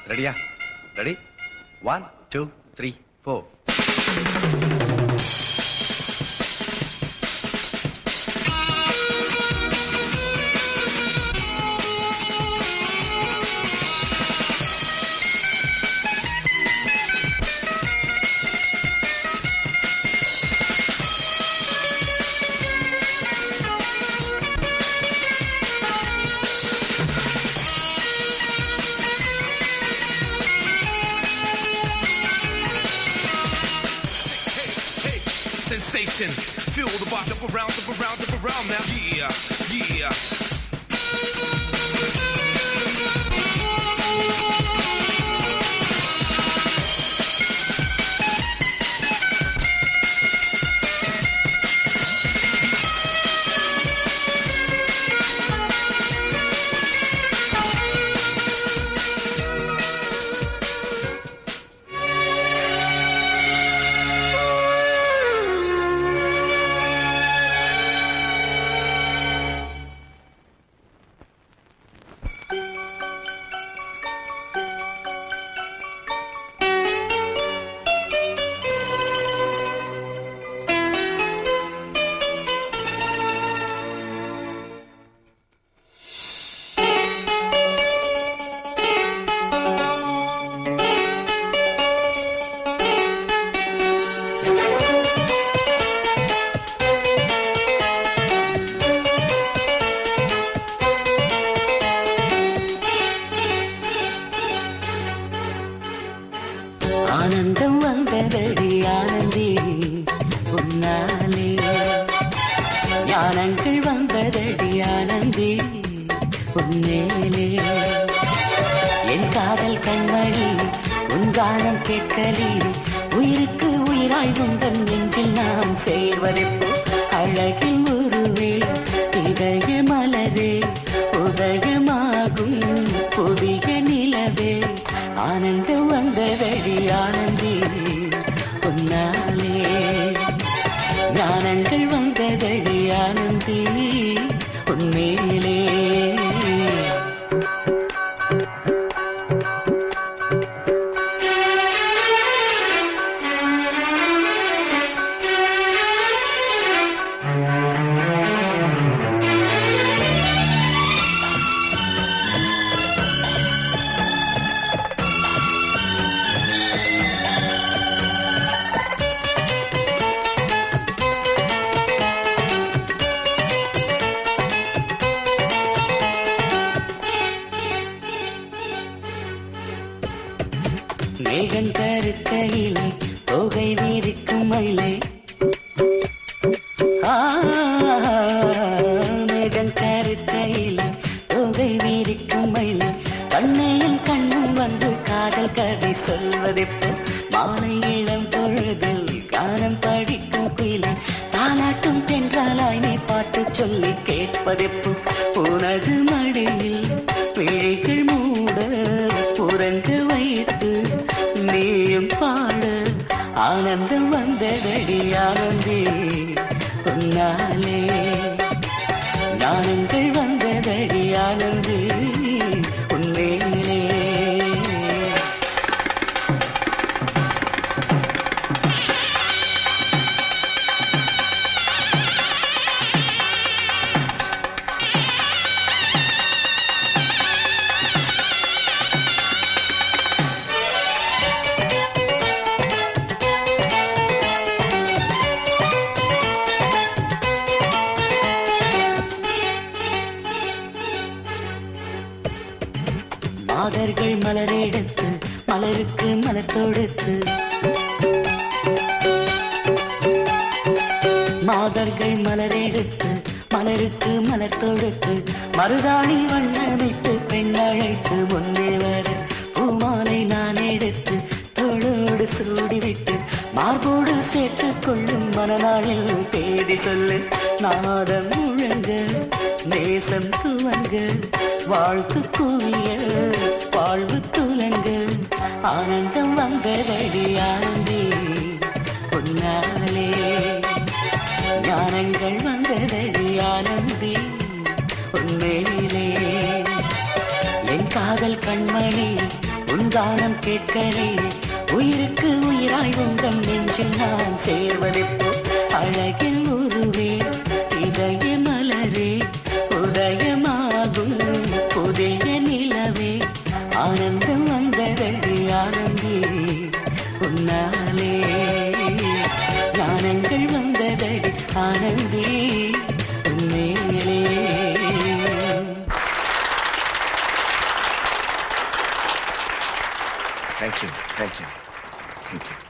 ரெடியா ready one two three four Hey, sensation. Feel the vibe up around, up around, up around now. Yeah, yeah. ஆனந்தம் வந்ததடி ஆனந்தி உன்னாலே ஞானங்கள் வந்ததடி ஆனந்தி உன்னேலே என் காதல் கண்மணி உன் கானம் கேட்கலி உயிருக்கு உயிராய் உந்தன் நெஞ்சில் நாம் சேர்வதெப்போ அழகில் உருவே இதய மலரே உதயமாகும் புதிய நிலவே ஆனந்தம் வந்ததடி ஆனந்தி உன்னாலே ஞானங்கள் வந்ததடி ஆனந்தி உன்மேலே மேகம் கருக்கையிலே தொகை வீரிக்கும் மயிலே ஆ, மேகம் கருக்கையிலே தொகை வீரிக்கும் மயிலே கண்ணையும் கண்ணும் வந்து காதல் கதை சொல்வதெப்போ மாலை இளம் பொழுதில் கானம் படிக்கும் குயிலே தாலாட்டும் தென்றாலாய் நீ பாட்டு சொல்லி கேட்பதெப்போ உனது மடியில் பிழைகள் மூட புரண்டு வைத்து நீயும் பாட ஆனந்தம் வந்ததடி ஆனந்தி உன்னாலே ஞானங்கள் வந்ததடி ஆனந்தி உன்மேலே மாதர்கள் மலரெடுத்து மலருக்கு மலர் தொடுத்து மாதர்கள் மலரெடுத்து மலருக்கு மலர் தொடுத்து மருதாணி வண்ணமைத்து பெண் அழைத்து முன்னே வர பூமாலை நான் எடுத்து தோளோடு சூடிவிட்டு மார்போடு சேர்த்துக் கொள்ளும் மனநாளில் தேதி சொல்லு நாதம் முழங்க நேசம் துவங்க வாழ்த்து குவிய வாழ்வு துலங்க ஆனந்தம் வந்ததடி ஆனந்தி பொன்னாலே ஞானங்கள் வந்ததடி ஆனந்தி உன்மேலே என் காதல் கண்மணி உன் கானம் கேட்கலே உயிருக்கு உயிராய் உந்தன் நெஞ்சில் நான் சேர்வதெப்போ அழகில் உருவே இதய மலரே உதயமாகும் புதிய நிலவே ஆனந்தம் வந்ததடி ஆனந்தி உன்னாலே ஞானங்கள் வந்ததடி ஆனந்தி உன்மேலே தேங்க்யூ தேங்க்யூ தேங்க்யூ